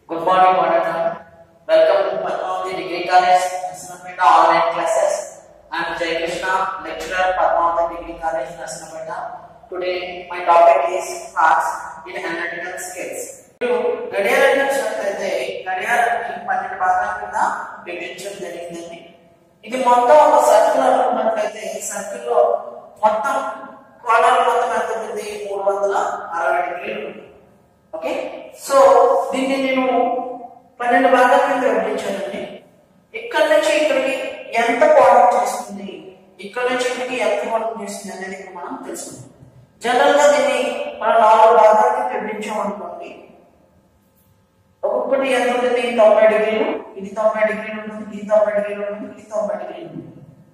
Good morning, one and all. Welcome to Padmavathy Degree College, Nasinapeta online classes. I am Jay Krishna, lecturer, Padmavathy Degree College, Nasinapeta. Today, my topic is arts in analytical skills. ఇప్పుడు గడియారం చూసినట్లయితే గడియారాన్ని పన్నెండు భాగాల కింద విభజించడం జరిగిందండి ఇది మొత్తం ఒక సర్కిల్ అనుకున్నట్లయితే సర్కిల్ లో మొత్తం కోణాలు మొత్తం ఎంత ఉంటుంది మూడు వందల అరవై డిగ్రీలు ఉంటుంది ఓకే సో దీన్ని నేను పన్నెండు భాగాల కింద విభజించానండి ఇక్కడ నుంచి ఇక్కడికి ఎంత కోణం చేస్తుంది ఇక్కడ నుంచి ఇక్కడికి ఎంత కోణం చేస్తుంది అనేది ఇప్పుడు మనం తెలుసుకుందాం జనరల్ గా దీన్ని మనం నాలుగు భాగాల కింద విభజించాం అనుకోండి ఒక్కొక్కటి ఎంత ఉంటుంది తొంభై డిగ్రీలు ఇది తొంభై డిగ్రీలు ఉంటుంది ఇది తొంభై డిగ్రీలు ఉంటుంది ఇది తొంభై డిగ్రీలు ఉంటుంది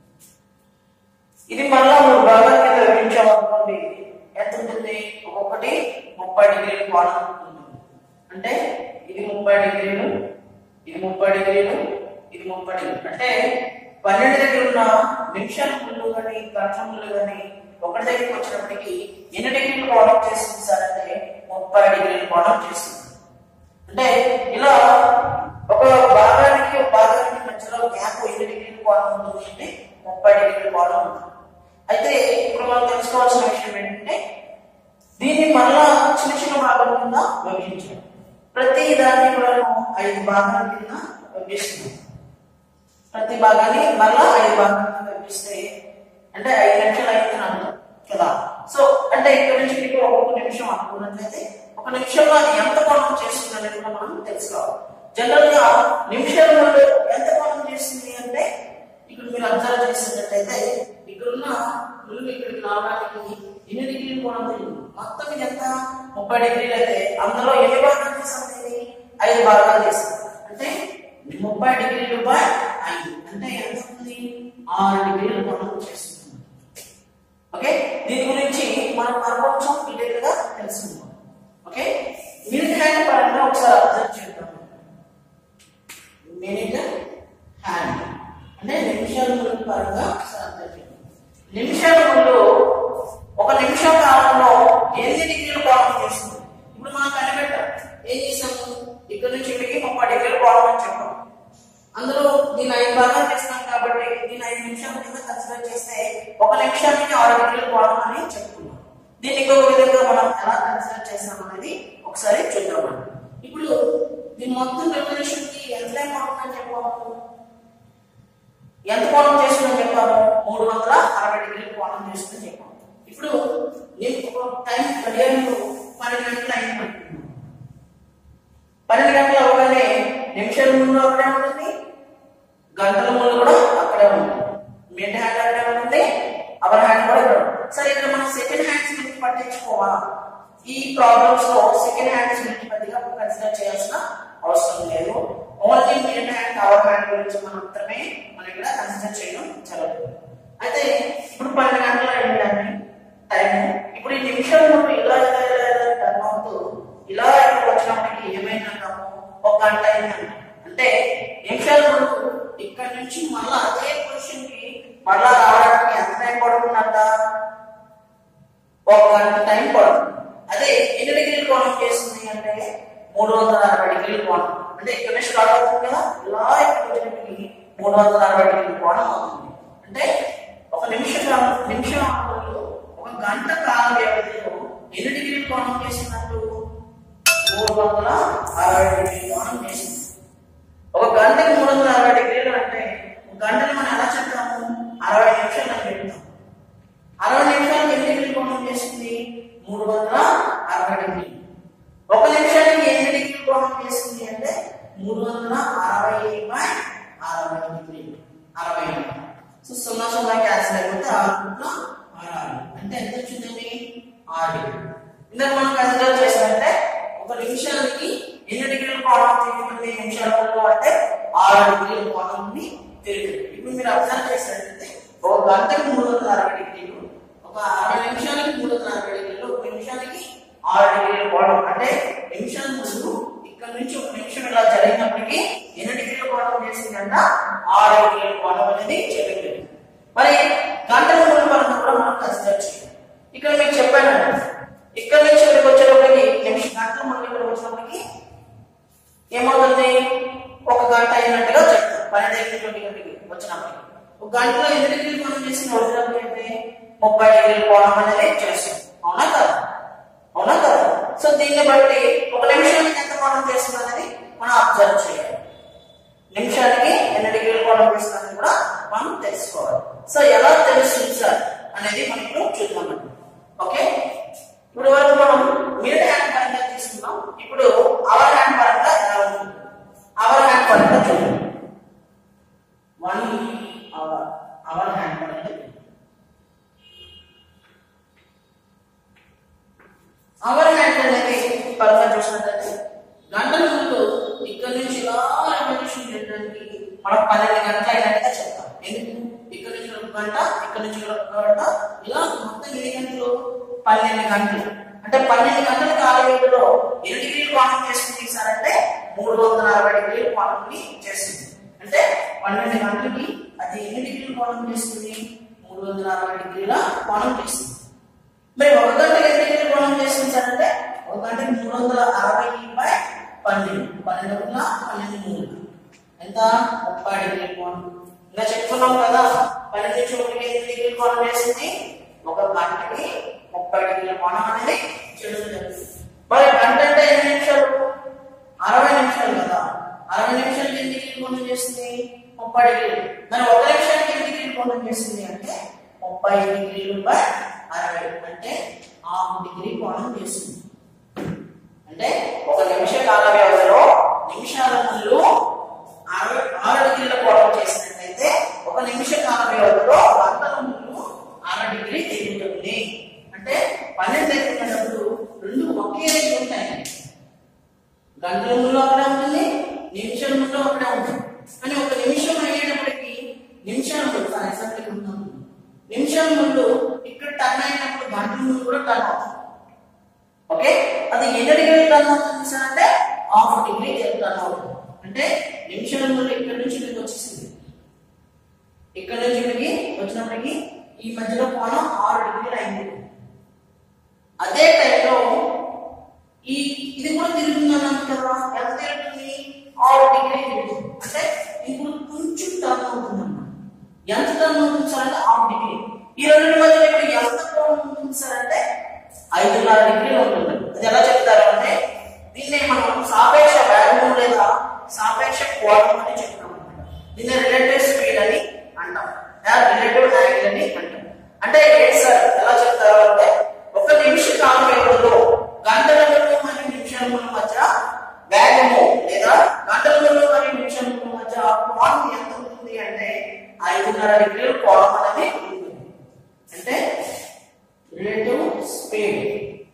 ఇది మళ్ళా మూడు భాగాల కింద విభజించాం అనుకోండి ఎంత ఉంటుంది ఒక్కొక్కటి ముప్పై డిగ్రీలు కోణం ఉంటుంది అంటే ఇది ముప్పై డిగ్రీలు ఇది ముప్పై డిగ్రీలు ఇది ముప్పై డిగ్రీలు అంటే పన్నెండు దగ్గర ఉన్న నిమిషాల ముందు కానీ గంటల ముందు కానీ ఒకటి దగ్గరికి వచ్చినప్పటికీ ఎన్ని డిగ్రీలు కోణం చేస్తుంది సార్ అంటే ముప్పై డిగ్రీలు కోణం చేస్తుంది అంటే ఇలా ఒక భాగానికి ఒక భాగానికి మధ్యలో గ్యాప్ ఎన్ని డిగ్రీలు కోణం ఉంటుంది అంటే ముప్పై డిగ్రీల కోణం ఉంటుంది అయితే ఇప్పుడు మనం తెలుసుకోవాల్సిన విషయం ఏంటంటే దీన్ని మళ్ళా చిన్న చిన్న భాగం కింద విభజించాం ప్రతి దాన్ని మనం ఐదు భాగాల కింద విభజిస్తున్నాం ప్రతి భాగాన్ని మళ్ళా ఐదు భాగాల కింద విభజిస్తే అంటే ఐదు నిమిషాలు అయింది అర్థం కదా సో అంటే ఇక్కడ నుంచి ఇక్కడికి ఒక్కొక్క నిమిషం అనుకున్నట్లయితే ఒక నిమిషంలో అది ఎంత కోణం చేస్తుంది అనేది కూడా మనం తెలుసుకోవాలి జనరల్ గా నిమిషాల ముందు ఎంత కోణం చేస్తుంది అంటే ఇక్కడ మీరు అబ్జర్వ్ చేసినట్లయితే ఇక్కడున్న నువ్వు ఇక్కడికి రావడానికి ఎన్ని డిగ్రీలు కోణం తెలియదు మొత్తం ఇది ఎంత ముప్పై డిగ్రీలు అయితే అందులో ఎన్ని భాగాలు చేస్తుంది ఐదు భాగాలు చేస్తుంది అంటే ముప్పై డిగ్రీలు బై ఐదు అంటే ఎంత అవుతుంది ఆరు డిగ్రీలు కోణం చేస్తుంది ఓకే దీని గురించి మనం మరొంచెం డీటెయిల్ గా తెలుసుకుందాం ఓకే మినిట్ హ్యాండ్ పరంగా ఒకసారి అబ్జర్వ్ చేద్దాం మినిట్ హ్యాండ్ అంటే నిమిషాల ముందు పరంగా ఒకసారి అబ్జర్వ్ చేద్దాం నిమిషాల ముందు ఒక నిమిషం కాలంలో ఎన్ని డిగ్రీలు కోణం చేస్తుంది ఇప్పుడు మనం కనిపెట్టాం ఏం చేసాము ఇక్కడ నుంచి ఇక్కడికి ముప్పై డిగ్రీలు కోణం అని చెప్పాం అందులో దీని ఐదు భాగాలు చేస్తాం కాబట్టి దీని ఐదు నిమిషాల కింద కన్సిడర్ చేస్తే ఒక నిమిషానికి ఆరు డిగ్రీలు కోణం అని చెప్పుకున్నాం దీన్ని ఇంకొక విధంగా మనం ఎలా కన్సిడర్ చేస్తాం అనేది ఒకసారి చూద్దాం ఇప్పుడు దీని మొత్తం రెవల్యూషన్ కి ఎంత టైం పడుతుందని చెప్పాము ఎంత కోణం చేస్తుందని చెప్పాము మూడు వందల అరవై డిగ్రీల కోణం చేస్తుందని చెప్పాము ఇప్పుడు నేను ఒక టైం గడియారంలో పన్నెండు గంటలు అయింది అనుకుంటున్నాను పన్నెండు గంటలు అవగానే నిమిషాల ముందు అక్కడే ఉంటుంది గంటల ముందు కూడా అక్కడే ఉంటుంది మిడ్ హ్యాండ్ అక్కడే ఉంటుంది అవర్ హ్యాండ్ కూడా ఇక్కడ ఉంటుంది సరే ఇక్కడ మనం సెకండ్ హ్యాండ్స్ గురించి పట్టించుకోవాలా ఈ ప్రాబ్లమ్స్ లో సెకండ్ హ్యాండ్స్ గురించి పెద్దగా కన్సిడర్ చేయాల్సిన అవసరం లేదు only mid hand hour hand గురించి మాత్రమే మనం ఇక్కడ కన్సిడర్ చేయడం జరుగుతుంది అయితే ఇప్పుడు పన్నెండు గంటలు అయిందండి టైం ఇప్పుడు ఈ నిమిషాల ముందు ఇలా ఇలా ఇలా ఇలా టర్న్ అవుతూ ఇలా ఇక్కడ వచ్చినప్పటికి ఏమైందంటాము ఒక గంట అయిందంట అంటే నిమిషాల ముందు ఇక్కడ నుంచి మళ్ళా అదే పొజిషన్ కి మళ్ళా రావడానికి ఎంత టైం పడుతుందంట ఒక గంట టైం పడుతుంది అదే ఎన్ని డిగ్రీలు కోణం చేస్తుంది అంటే మూడు వందల అరవై డిగ్రీలు కోణం అంటే ఇక్కడ నుంచి స్టార్ట్ అవుతుంది కదా ఇలా ఇక్కడ వచ్చినప్పటికి మూడు వందల అరవై డిగ్రీలు కోణం అవుతుంది అంటే ఒక నిమిషం నిమిషం ఒక గంట కాల వ్యవధిలో ఎన్ని డిగ్రీలు కోణం చేసినట్టు మూడు వందల అరవై డిగ్రీలు కోణం చేసింది ఒక గంటకి మూడు వందల అరవై డిగ్రీలు అంటే ఒక గంటని మనం ఎలా చెప్తాము అరవై నిమిషాలు అని చెప్తాం అరవై నిమిషాలకు ఎన్ని డిగ్రీలు కోణం చేసింది మూడు వందల అరవై డిగ్రీలు ఒక నిమిషానికి ఎన్ని డిగ్రీలు కోణం చేసింది అంటే మూడు వందల అరవై బై అరవై డిగ్రీలు అరవై సో సున్నా సున్నా క్యాన్సిల్ అయిపోతే ఆరు పుట్ల ఆరు ఆరు అంటే ఎంత వచ్చిందండి ఆరు డిగ్రీలు ఇందాక మనం కన్సిడర్ చేసామంటే ఒక నిమిషానికి ఎన్ని డిగ్రీల కోణం తిరుగుతుంది నిమిషాలలో అంటే ఆరు డిగ్రీల కోణం తిరుగుతుంది ఇప్పుడు మీరు అబ్జర్వ్ చేసినట్లయితే ఒక గంటకి మూడు వందల అరవై డిగ్రీలు ఒక అరవై నిమిషాలకి మూడు వందల అరవై డిగ్రీలు ఒక నిమిషానికి ఆరు డిగ్రీల కోణం అంటే నిమిషాల ముందు ఇక్కడ నుంచి ఒక నిమిషం ఇలా జరిగినప్పటికీ ఎన్ని డిగ్రీల కోణం చేసిందంట ఆరు డిగ్రీల కోణం అనేది చెప్పింది మరి గంటల ముందు మనం కూడా మనం కన్సిడర్ చేయాలి ఇక్కడ మీకు చెప్పాను ఇక్కడ నుంచి ఇక్కడికి వచ్చేటప్పటికి నిమిషం గంటల ముందు ఇక్కడ వచ్చినప్పటికి ఏమవుతుంది ఒక గంట అయినట్టుగా చెప్తాం పన్నెండు అయిపోయి ట్వంటీ గంటకి వచ్చినప్పుడు ఒక గంటలో ఎన్ని డిగ్రీలు కోణం చేసిన ఒరిజినల్ అయితే ముప్పై డిగ్రీల కోణం అనేది చేస్తాం అవునా కదా అవునా కదా సో దీన్ని బట్టి ఒక నిమిషానికి ఎంత కోణం చేస్తుంది అనేది మనం అబ్జర్వ్ చేయాలి నిమిషానికి ఎన్ని డిగ్రీల కోణం చేస్తుందని కూడా మనం తెలుసుకోవాలి సో ఎలా తెలుస్తుంది సార్ అనేది మనం ఇప్పుడు చూద్దామండి ఓకే ఇప్పుడు వరకు మనం మినిట్ హ్యాండ్ పరంగా తీసుకున్నాం ఇప్పుడు అవర్ హ్యాండ్ పరంగా ఎలా ఉంటుంది అవర్ హ్యాండ్ పరంగా చూడండి వన్ అవర్ అవర్ హ్యాండ్ పరంగా చూడండి అవర్ హ్యాండ్ అనేది పరంగా చూసినట్లయితే గంటల ముందు ఇక్కడ నుంచి ఇలా రెవల్యూషన్ చేయడానికి మనం పన్నెండు గంటలు అయినట్టుగా చెప్తాం ఎందుకు ఇక్కడ నుంచి ఒక గంట ఇక్కడ నుంచి ఒక గంట ఇలా మొత్తం ఎన్ని గంటలు పన్నెండు గంటలు అంటే పన్నెండు గంటల కాల వ్యవధిలో ఎన్ని డిగ్రీలు కోణం చేస్తుంది సార్ అంటే మూడు వందల అరవై డిగ్రీలు కోణంని చేస్తుంది అంటే పన్నెండు గంటలకి అది ఎన్ని డిగ్రీలు కోణం చేస్తుంది మూడు వందల అరవై డిగ్రీల కోణం చేస్తుంది మరి ఒక గంటకి ఎన్ని డిగ్రీలు కోణం చేస్తుంది సార్ అంటే ఒక గంటకి మూడు వందల అరవై బై పన్నెండు పన్నెండు వందల పన్నెండు మూడు ఎంత ముప్పై డిగ్రీ కోణం ఇంకా చెప్పుకున్నాం కదా పన్నెండు నుంచి ఒకటికి ఎన్ని డిగ్రీల కోణం చేసింది ఒక గంటకి ముప్పై డిగ్రీల కోణం అనేది చేయడం జరుగుతుంది మరి గంట అంటే ఎన్ని నిమిషాలు అరవై నిమిషాలు కదా అరవై నిమిషాలకి ఎన్ని డిగ్రీల కోణం చేస్తుంది ముప్పై డిగ్రీలు మరి ఒక నిమిషానికి ఎన్ని డిగ్రీల కోణం చేస్తుంది అంటే ముప్పై డిగ్రీలు బై అరవై అంటే ఆరు డిగ్రీ కోణం చేస్తుంది అంటే ఒక నిమిష కాల వ్యవధిలో నిమిషాల ముందు ఆరు ఆరు డిగ్రీల కోణం చేసినట్లయితే ఒక నిమిష కాల వ్యవధిలో గంటల ముందు ఆరు డిగ్రీ తిరుగుతుంది అంటే పన్నెండు అయిపోయినప్పుడు రెండు ఒకే రేంజ్ ఉంటాయి గంటల ముందు అక్కడే ఉంటుంది నిమిషాల ముందు అక్కడే ఉంటుంది కానీ ఒక నిమిషం అయ్యేటప్పటికి నిమిషాల ముందు ఫర్ ఎగ్జాంపుల్ ఇక్కడ ఉన్నాం నిమిషాల ముందు ఇక్కడ టర్న్ అయినప్పుడు గంటల ముందు కూడా టర్న్ అవుతుంది ఓకే అది ఎన్ని డిగ్రీ టర్న్ అవుతుంది సార్ అంటే హాఫ్ డిగ్రీ టర్న్ అవుతుంది అంటే నిమిషాల ముందు ఇక్కడ నుంచి మీకు వచ్చేసింది ఇక్కడ నుంచి ఇక్కడికి వచ్చినప్పటికి ఈ మధ్యలో కోణం ఆరు డిగ్రీలు అయింది అదే టైంలో ఈ ఇది కూడా తిరుగుతుంది అన్నాను కదా ఎంత తిరుగుతుంది ఆరు డిగ్రీ తిరుగుతుంది అంటే ఇప్పుడు కొంచెం టర్న్ అవుతుంది అన్నమాట ఎంత టర్న్ అవుతుంది సార్ అంటే ఆరు డిగ్రీ ఈ రెండు మధ్యలో ఇప్పుడు ఎంత కోణం ఉంటుంది సార్ అంటే ఐదున్నర డిగ్రీలు ఉంటుంది అది ఎలా చెప్తారు అంటే దీన్ని మనం సాపేక్ష వేగం లేదా సాపేక్ష కోణం అని చెప్తాం అన్నమాట దీన్ని రిలేటివ్ స్పీడ్ అని అంటాం రిలేటివ్ యాంగిల్ అని అంటాం అంటే ఏంటి సార్ ఎలా చెప్తారు అంటే ఒక నిమిష కాల వ్యవధిలో గంటలలో మరియు నిమిషాల మధ్య వేగము లేదా గంటలలో మరియు నిమిషాల మధ్య కోణం ఎంత ఉంటుంది అంటే ఐదున్నర డిగ్రీల కోణం అనేది ఉంటుంది అంటే రిలేటివ్ స్పీడ్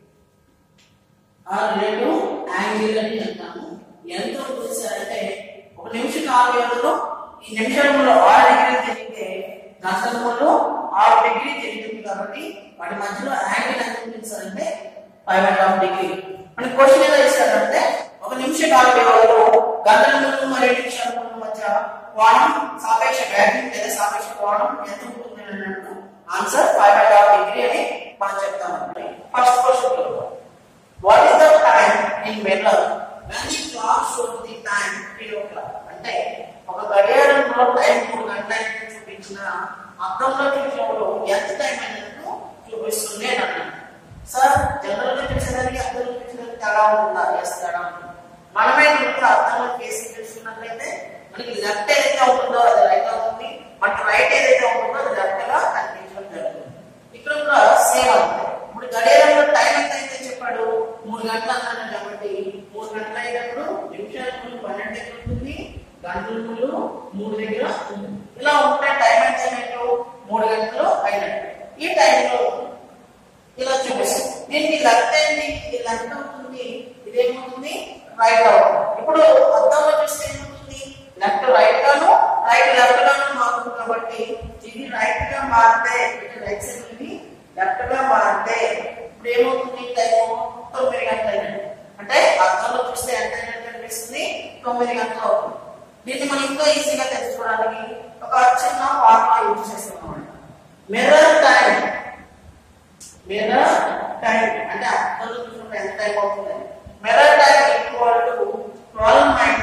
ఆ రిలేటివ్ యాంగిల్ అని అంటాము ఎంత ఉంటుంది సార్ అంటే ఒక నిమిష కాల వ్యవధిలో ఈ నిమిషంలో ఆరు డిగ్రీ తిరిగితే గంటలలో ఆరు డిగ్రీ తిరుగుతుంది కాబట్టి వాటి మధ్యలో యాంగిల్ ఎంత ఉంటుంది సార్ అంటే ఫైవ్ అండ్ హాఫ్ డిగ్రీ మన క్వశ్చన్ ఎలా ఇస్తారంటే ఒక నిమిష కాల వ్యవధిలో గంటల ముందు మరియు నిమిషాల ముందు మధ్య కోణం సాపేక్ష వేగం లేదా సాపేక్ష కోణం ఎంత ఉంటుంది అని అన్నట్టు answer five and half degree అని మనం చెప్తామండి first question what is the time in mirror when the clock shows the time three o'clock అంటే ఒక గడియారంలో టైం మూడు గంటల చూపించిన అద్దంలో చూసినప్పుడు ఎంత టైం అయినట్టు చూపిస్తుంది అని అన్నాను సార్ జనరల్ గా చూసేదానికి అద్దంలో చూసేదానికి తేడా ఉంటుందా ఎస్ తేడా ఉంటుంది మనమే ఇప్పుడు అద్దంలో కేసు చూసుకున్నట్లయితే మనకి లెఫ్ట్ ఏదైతే ఉంటుందో అది రైట్ అవుతుంది మనకి రైట్ ఏదైతే ఉంటుందో అది లెఫ్ట్ గా కనిపించడం జరుగుతుంది ఇక్కడ కూడా సేమ్ అంతే ఇప్పుడు గడియారంలో టైం ఎంత అయితే చెప్పాడు మూడు గంటలు అన్నాడు కాబట్టి మూడు గంటలు అయినప్పుడు నిమిషాల ముందు పన్నెండు దగ్గర ఉంటుంది గంటల ముందు మూడు దగ్గర ఉంటుంది ఇలా ఉంటే టైం ఎంత అయినట్టు మూడు గంటలు అయినట్టు ఈ టైంలో ఇలా చూపిస్తుంది దీనికి లెఫ్ట్ ఏంటి ఇది లెఫ్ట్ అవుతుంది ఇదేమవుతుంది రైట్ అవుతుంది ఇప్పుడు అద్దంలో చూస్తే ఏమవుతుంది లెఫ్ట్ రైట్ గాను రైట్ లెఫ్ట్ గాను మారుతుంది కాబట్టి ఇది రైట్ గా మారితే ఇది రైట్ సైడ్ ఉంది లెఫ్ట్ గా మారితే ఇప్పుడు ఏమవుతుంది టైం తొమ్మిది గంటలు అయినట్టు అంటే అద్దంలో చూస్తే ఎంత అయినట్టు కనిపిస్తుంది తొమ్మిది గంటలు అవుతుంది దీన్ని మనం ఇంకా ఈజీగా తెలుసుకోవడానికి ఒక చిన్న ఫార్ములా యూజ్ చేస్తున్నాం మిర్రర్ టైం మిర్రర్ టైం అంటే అద్దంలో చూసినప్పుడు ఎంత టైం అవుతుంది mirror time equal to twelve minus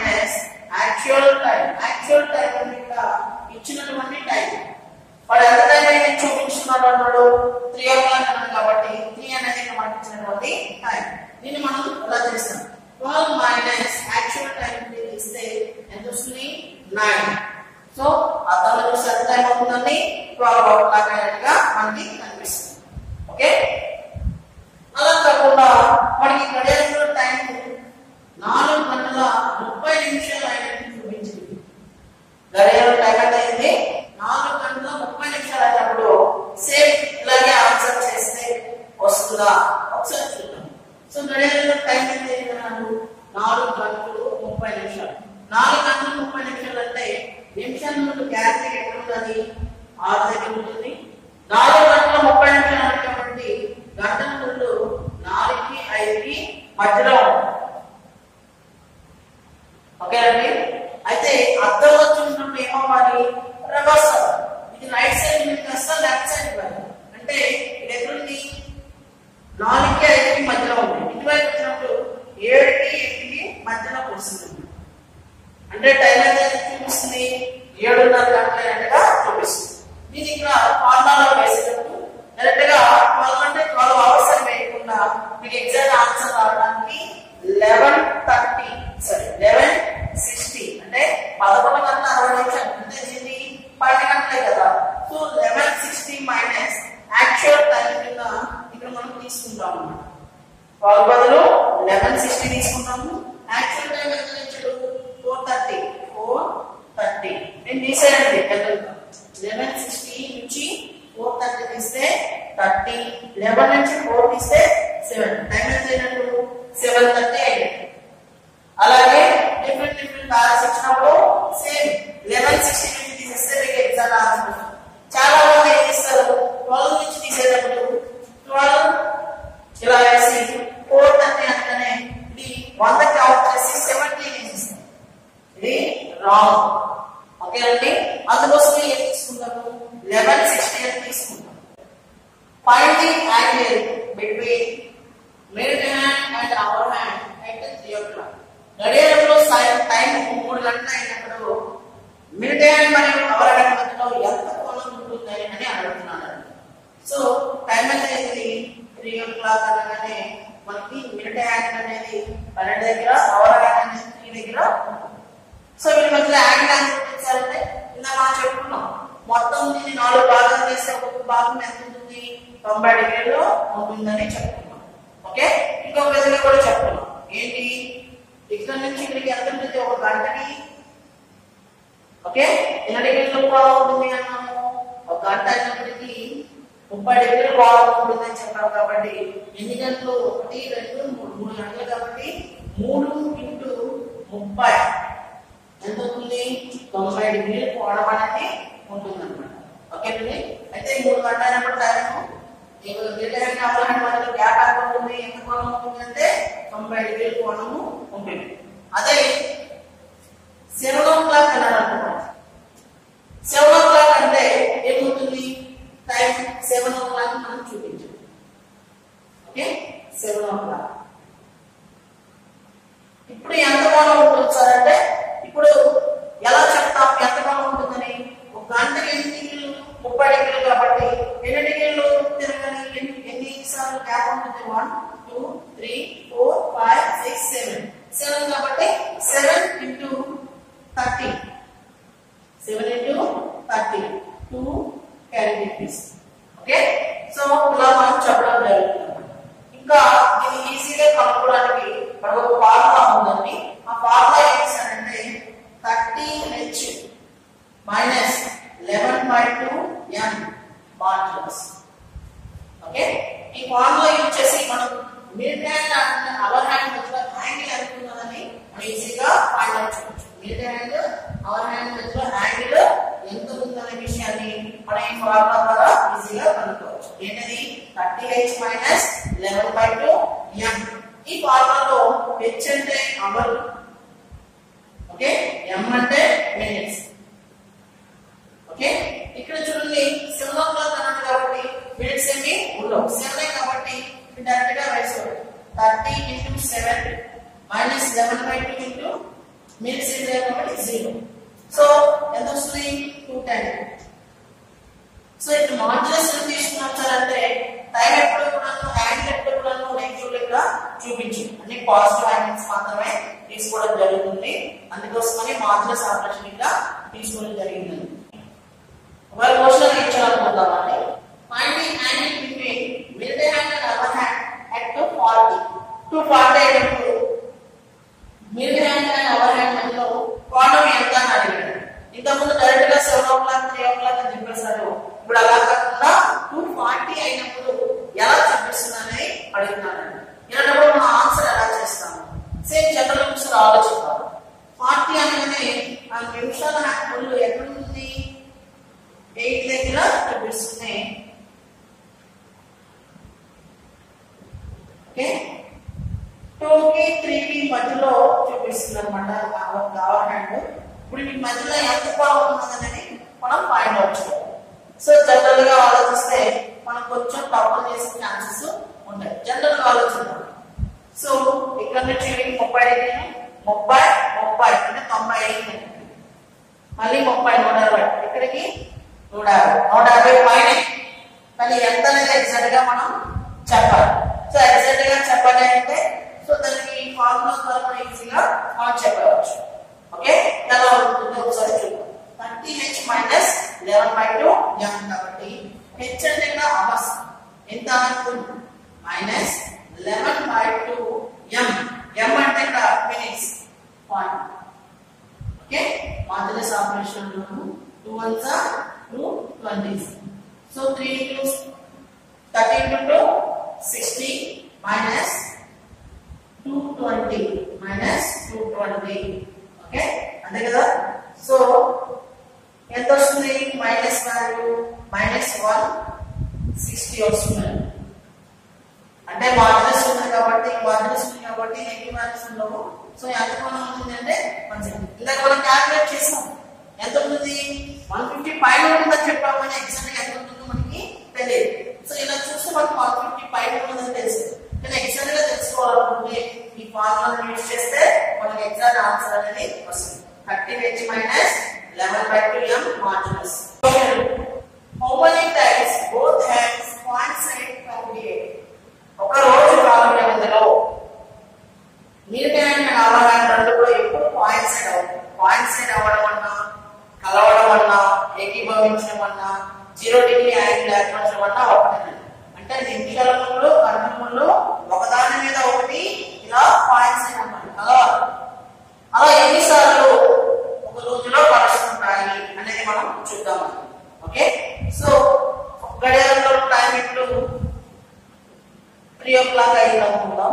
actual time actual time అంటే ఇక్కడ ఇచ్చినటువంటి టైం వాడు ఎంత టైం అయితే చూపించుకున్నాడు అన్నాడు త్రీ ఓ క్లాక్ అన్నాడు కాబట్టి త్రీ అనేది ఇక్కడ మనకి ఇచ్చినటువంటి టైం దీన్ని మనం ఎలా చేస్తాం ట్వెల్వ్ మైనస్ యాక్చువల్ టైం ఇస్తే ఎంత వస్తుంది నైన్ సో అర్థంలో చూస్తే ఎంత టైం అవుతుందండి ట్వెల్వ్ ఓ క్లాక్ అయినట్టుగా మనకి కనిపిస్తుంది ఓకే అలా కాకుండా మనకి గడియారంలో టైం నాలుగు గంటల ముప్పై నిమిషాలు అయినట్టు చూపించింది గడియారం టైం ఎంత అయింది నాలుగు గంటల ముప్పై నిమిషాలు అయినప్పుడు సేమ్ ఇలాగే ఆన్సర్ చేస్తే వస్తుందా ఒకసారి చూద్దాం సో గడియారంలో టైం ఎంత అయింది నాకు నాలుగు గంటలు ముప్పై నిమిషాలు నాలుగు గంటలు ముప్పై నిమిషాలు అంటే నిమిషాల నుండి గ్యాప్ ఎక్కడ ఉన్నది ఆరు దగ్గర ఉంటుంది నాలుగు గంటల ముప్పై నిమిషాలు అనేటువంటి గంటల ముందు నాలుగుకి ఐదుకి మధ్యలో ఉంటుంది ఓకే అండి అయితే అర్థం వచ్చినప్పుడు ఏమవ్వాలి రివర్స్ అవ్వాలి ఇది రైట్ సైడ్ మీద కాస్త లెఫ్ట్ సైడ్ ఇవ్వాలి అంటే ఇది ఎక్కడుంది నాలుగుకి ఐదుకి మధ్యలో ఉంది ఇటువైపు వచ్చినప్పుడు ఏడుకి ఎనిమిదికి మధ్యలో వస్తుంది అంటే టైం ఎంత చూపిస్తుంది ఏడున్నర గంటలైనట్టుగా చూపిస్తుంది దీని ఇక్కడ ఫార్ములాలో వేసేటప్పుడు డైరెక్ట్ గా ట్వెల్వ్ అంటే ట్వెల్వ్ అవర్స్ అని వేయకుండా మీకు ఎగ్జాక్ట్ ఆన్సర్ రావడానికి eleven thirty sorry eleven sixty అంటే పదకొండు గంటల అరవై నిమిషాలు అంటే దీన్ని పన్నెండు గంటలే కదా so eleven sixty minus actual time కింద ఇక్కడ మనం తీసుకుంటాం అన్నమాట ట్వెల్వ్ బదులు లెవెన్ సిక్స్టీ తీసుకుంటాము యాక్చువల్ టైం ఎంత ఇచ్చాడు ఫోర్ థర్టీ ఫోర్ థర్టీ నేను తీసేయండి లెవెన్ సిక్స్టీ నుంచి ఫోర్ థర్టీ తీస్తే థర్టీ లెవెన్ నుంచి ఫోర్ తీస్తే సెవెన్ టైం ఎంత అయినట్టు సెవెన్ థర్టీ అయినట్టు అలాగే డిఫరెంట్ డిఫరెంట్ బ్యాలెన్స్ ఇచ్చినప్పుడు సేమ్ లెవెన్ సిక్స్టీ నుంచి తీసేస్తే మీకు ఎగ్జామ్ ఆన్సర్ చాలా మంది ఏం చేస్తారు ట్వెల్వ్ నుంచి తీసేటప్పుడు ట్వెల్వ్ ఇలా వేసి ఫోర్ థర్టీ అంటేనే ఇది వందకి అవుట్ చేసి సెవెంటీ తీసేస్తాం ఇది రాంగ్ ఓకే అండి అందుకోసం ఏం తీసుకుంటాము లెవెన్ సిక్స్టీ అని తీసుకుంటాం find the angle between mid hand and hour hand at three o'clock గడియారంలో టైం మూడు గంటలు అయినప్పుడు మిడ్ హ్యాండ్ మరియు అవర్ హ్యాండ్ మధ్యలో ఎంత కోణం ఉంటుంది అని అడుగుతున్నాను సో టైం ఎంత అయింది త్రీ ఓ క్లాక్ అనగానే మనకి మిడ్ హ్యాండ్ అనేది పన్నెండు దగ్గర అవర్ హ్యాండ్ అనేది త్రీ దగ్గర ఉంటుంది. సో వీళ్ళ మధ్యలో యాంగిల్ ఎంత చూపించాలంటే ఇలా మనం చెప్పుకున్నాం మొత్తం దీన్ని నాలుగు భాగాలు చేస్తే ఒక్కొక్క భాగం ఎంత ఉంటుంది తొంభై డిగ్రీలు ఉంటుందని చెప్పుకున్నాం ఓకే ఇంకొక విధంగా కూడా చెప్పుకున్నాం ఏంటి ఇక్కడ నుంచి ఇక్కడికి ఎంత ఉంటుంది ఒక గంటకి ఓకే ఎన్ని డిగ్రీలు కోణం ఉంటుంది అన్నాము ఒక గంట అయినప్పటికీ ముప్పై డిగ్రీలు కోణం ఉంటుందని చెప్పాం కాబట్టి ఎన్ని గంటలు ఒకటి రెండు మూడు మూడు గంటలు కాబట్టి మూడు ఇంటూ ముప్పై ఎంత అవుతుంది తొంభై డిగ్రీల కోణం అనేది ఉంటుంది అనమాట ఓకేనండి అయితే ఈ మూడు గంటలు అయినప్పుడు టైం రిటైర్ అవ్వాలంటే మనకి గ్యాప్ ఎంత ఉంటుంది ఎంత కోణం ఉంటుంది అంటే తొంభై డిగ్రీల కోణము ఉంటుంది అదే సెవెన్ ఓ క్లాక్ అన్నాడు అనుకోండి సెవెన్ ఓ క్లాక్ అంటే ఏమవుతుంది టైం సెవెన్ ఓ క్లాక్ మనం చూపించాలి ఓకే సెవెన్ ఓ క్లాక్ ఇప్పుడు ఎంత కోణం ఉంటుంది సార్ అంటే ఇప్పుడు ఎలా చెప్తాం ఎంత కోణం ఉంటుందని ఒక గంటకి ఎన్ని డిగ్రీలు ముప్పై డిగ్రీలు కాబట్టి ఎన్ని డిగ్రీలు తిరగని ఎన్ని ఎన్ని సార్లు గ్యాప్ ఉంటుంది one two three four five six seven seven కాబట్టి seven into thirty seven into thirty two carry degrees okay so ఇలా మనం చెప్పడం జరుగుతుంది ఇంకా ఇది ఈజీగా కనుక్కోవడానికి మనకు ఒక ఫార్ములా ఉందండి ఆ ఫార్ములా ఏం చేశానంటే thirty H minus eleven by two N modulus okay ఈ ఫార్ములా యూజ్ చేసి మనం mid hand and hour hand మధ్యలో యాంగిల్ ఎంత ఉన్నదని మనం ఈజీగా ఫైండ్ అవుట్ చేయొచ్చు మిడ్ హ్యాండ్ అవర్ హ్యాండ్ మధ్యలో యాంగిల్ ఎంత ఉందనే విషయాన్ని మనం ఈ ఫార్ములా ద్వారా ఈజీగా కనుక్కోవచ్చు ఏంటది thirty H minus eleven by two M ఈ ఫార్ములాలో హెచ్ అంటే అవర్ ఓకే ఎం అంటే మినిట్స్ ఓకే ఇక్కడ చూడండి సెవెన్ ఓ క్లాక్ అన్నాడు కాబట్టి మినిట్స్ ఏమి ఉండవు సెవెన్ కాబట్టి డైరెక్ట్ గా వేసుకోండి thirty into seven minus eleven by two into minutes ఏం లేదు కాబట్టి జీరో సో ఇప్పుడు మాడ్యులస్ ఎంత తీసుకున్నాం సార్ అంటే టైం ఎప్పుడు కూడా యాంగిల్ ఎప్పుడు కూడా నెగిటివ్ లెక్క చూపించు అన్ని పాజిటివ్ యాంగిల్స్ మాత్రమే తీసుకోవడం జరుగుతుంది అందుకోసమని మాడ్యులస్ ఆపరేషన్ ఇక్కడ తీసుకోవడం జరిగింది ఒకవేళ క్వశ్చన్ ఇచ్చారనుకుందామండి find the angle between mid hand and other hand at 240 240 అయినప్పుడు mid hand and hour hand మధ్యలో కోణం ఎంత అని అడిగాడు ఇంతకుముందు డైరెక్ట్ గా seven o'clock three o'clock అని చెప్పేశారు ఇప్పుడు అలా కాకుండా టూ ఫార్టీ అయినప్పుడు ఎలా చూపిస్తుందని అడుగుతున్నాను ఇలాంటప్పుడు మనం ఆన్సర్ ఎలా చేస్తాము సేమ్ జనరల్ బుక్స్ ఆలోచిద్దాం ఫార్టీ అనగానే ఆ నిమిషాల ముళ్ళు ఎక్కడ ఉంది ఎయిట్ దగ్గర చూపిస్తుంది ఓకే టూ కి త్రీ కి మధ్యలో చూపిస్తుంది అనమాట కవర్ హ్యాండ్ ఇప్పుడు ఈ మధ్యలో ఎంత పొడవు ఉన్నదనేది మనం ఫైండ్ అవుట్ చేయాలి సో జనరల్ గా ఆలోచిస్తే మనం కొంచెం తప్పులు చేసే ఛాన్సెస్ ఉంటాయి జనరల్ గా ఆలోచిద్దాం సో ఇక్కడ నుంచి ముప్పై డిగ్రీలు ముప్పై ముప్పై అంటే తొంభై ఐదు మళ్ళీ ముప్పై నూట అరవై ఇక్కడికి నూట యాభై నూట యాభై పైన కానీ ఎంత అనేది ఎగ్జాక్ట్ గా మనం చెప్పాలి సో ఎగ్జాక్ట్ గా చెప్పాలి అంటే సో దానికి ఫార్ములా ద్వారా మనం ఈజీగా మనం చెప్పవచ్చు ఓకే ఎలా ఉంటుందో ఒకసారి చూద్దాం thirty H minus eleven by two M కాబట్టి హెచ్ అంటే ఇక్కడ అవర్స్ ఎంత minus eleven by two M M అంటే ఇక్కడ minutes point okay modulus operation two ones two twenties so three into thirty into two sixty minus two twenty minus two twenty okay అంతే కదా so ఎంత వస్తుంది minus value minus one sixty వస్తుంది అంటే modulus ఉంది కాబట్టి మాడ్యులస్ ఉంది కాబట్టి నెగిటివ్ వాల్యూస్ ఉండవు సో ఎంత మనం ఉంటుంది అంటే ఇందాక మనం క్యాల్కులేట్ చేసాం ఎంత ఉంటుంది వన్ ఫిఫ్టీ పైన ఉంటుందని చెప్పాము కానీ ఎగ్జాక్ట్ ఎంత ఉంటుందో మనకి తెలియదు సో ఇలా చూస్తే మనకు వన్ ఫిఫ్టీ పైన ఉంటుందని తెలుసు కానీ ఎగ్జాక్ట్ గా తెలుసుకోవాలనుకుంటే ఈ ఫార్ములా యూజ్ చేస్తే మనకి ఎగ్జాక్ట్ ఆన్సర్ అనేది వస్తుంది thirty H minus eleven by two M modulus how many times both hands points eight twenty eight ఒక రోజు కాలం వ్యవధిలో నీటి హ్యాండ్ అవర్ హ్యాండ్ రెండు కూడా ఎప్పుడు పాయింట్ సైడ్ అవుతుంది పాయింట్ సైడ్ అవ్వడం అన్నా కలవడం అన్నా ఏకీభవించడం అన్నా జీరో డిగ్రీ యాంగిల్ ఏర్పరచడం అన్నా ఒకటే అంటే నిమిషాల ముందు గంటల ముందు ఒకదాని మీద ఒకటి ఇలా పాయింట్ సైడ్ అన్నమాట కలవాలి అలా ఎన్నిసార్లు ఒక రోజులో కలుస్తుంటాయి అనేది మనం చూద్దాం ఓకే సో గడియారంలో టైం ఇప్పుడు త్రీ ఓ క్లాక్ అయింది అనుకుందాం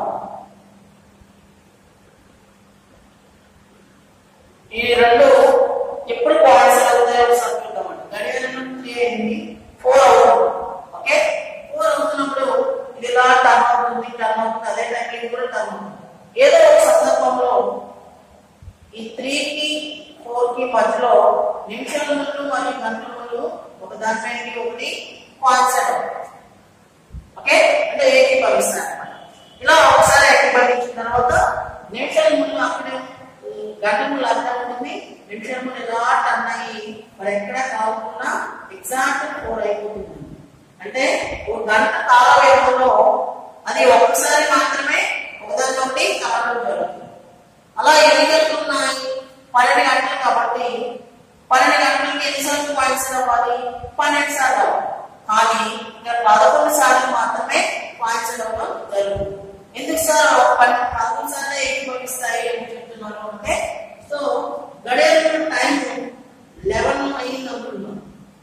ఈ రెండు ఎప్పుడు పాయింట్స్ అవుతాయో ఒకసారి చూద్దామండి గడియారం త్రీ అయింది ఫోర్ అవుతుంది ఓకే ఫోర్ అవుతున్నప్పుడు ఇది ఇలా టర్న్ అవుతుంది టర్న్ అవుతుంది అదే టైంలో ఇది కూడా టర్న్ అవుతుంది ఏదో ఒక సందర్భంలో ఈ త్రీ కి ఫోర్ కి మధ్యలో నిమిషాల ముందు మరియు గంటల ముందు ఒక దానిపైన ఒకటి కాన్సెప్ట్ ఓకే అంటే ఏకీభవిస్తారు అన్నమాట ఇలా ఒకసారి ఏకీభవించిన తర్వాత నిమిషాల ముందు అక్కడే ఉమ్, గంట ముందు అక్కడ ఉంటుంది నిమిషాల ముందు ఇలా టర్న్ అయ్యి మరి ఎక్కడ కాకుండా ఎగ్జాక్ట్ ఫోర్ అయిపోతుంది అంటే ఒక గంట కాల వ్యవధిలో అది ఒక్కసారి మాత్రమే ఒకదానితోటి కలవడం జరుగుతుంది అలా ఎన్ని గంటలు ఉన్నాయి పన్నెండు గంటలు కాబట్టి పన్నెండు గంటలకి ఎన్నిసార్లు పాయింట్స్ అవ్వాలి పన్నెండు సార్లు అవ్వాలి కానీ ఇక్కడ పదకొండు సార్లు మాత్రమే పాయింట్స్ అవ్వడం జరుగుతుంది ఎందుకు సార్ ఒక పన్నెండు పదకొండు సార్లు ఏకీభవిస్తాయి అని చెప్తున్నారు అంటే సో గడియారం టైం లెవెన్ అయింది అనుకున్నాం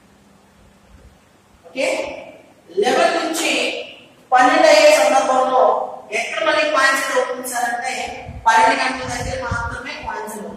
ఓకే లెవెన్ నుంచి పన్నెండు అయ్యే సందర్భంలో ఎక్కడ మనకి పాయింట్స్ అవుతుంది సార్ అంటే పన్నెండు గంటల దగ్గర మాత్రమే పాయింట్స్ అవుతుంది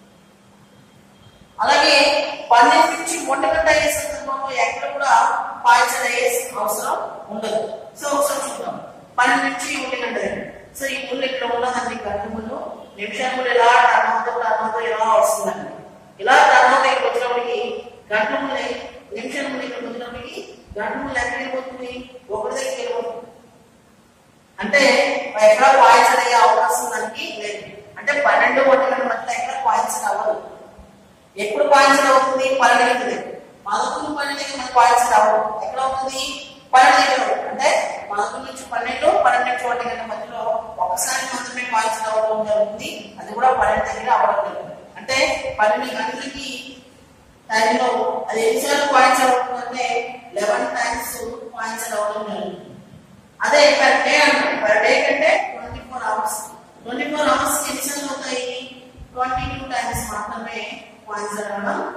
అలాగే పన్నెండు నుంచి ఒంటి గంట అయ్యే సందర్భంలో ఎక్కడ కూడా పాయింట్స్ అయ్యే అవసరం ఉండదు సో ఒకసారి చూద్దాం పన్నెండు నుంచి ఒంటి గంట దగ్గర సో ఈ ముళ్ళు ఇక్కడ ఉన్నదండి గంట ముళ్ళు నిమిషాలు కూడా ఇలా టర్న్ అవుతూ టర్న్ అవుతూ ఇలా వస్తుందండి ఇలా టర్న్ అవుతూ ఇక్కడ వచ్చినప్పటికి గంట ముళ్ళు నిమిషాల ముందు ఇక్కడ వచ్చినప్పటికి గంట ముళ్ళు ఎక్కడ వెళ్ళిపోతుంది ఒకటి దగ్గర వెళ్ళిపోతుంది అంటే ఎక్కడ పాయింట్స్ అయ్యే అవకాశం దానికి లేదు అంటే పన్నెండు ఒంటి గంట మధ్య ఎక్కడ పాయింట్స్ అవ్వదు ఎప్పుడు పాయింట్స్ అవుతుంది పన్నెండు గంటలది పదకొండు పన్నెండు దగ్గర మనకి పాయింట్స్ రావు ఎక్కడ అవుతుంది పన్నెండు దగ్గర అంటే పదకొండు నుంచి పన్నెండు పన్నెండు నుంచి ఒకటి గంట మధ్యలో ఒకసారి మాత్రమే పాయింట్స్ రావడం జరుగుతుంది అది కూడా పన్నెండు దగ్గర అవ్వడం జరుగుతుంది అంటే పన్నెండు గంటలకి టైంలో అది ఎన్నిసార్లు పాయింట్స్ అవుతుందంటే లెవెన్ టైమ్స్ పాయింట్స్ అవ్వడం జరుగుతుంది అదే పర్ డే అన్నమాట పర్ డే కంటే twenty four hours twenty four hours ఎన్నిసార్లు అవుతాయి ట్వంటీ టూ టైమ్స్ మాత్రమే పాయింట్స్ రావడం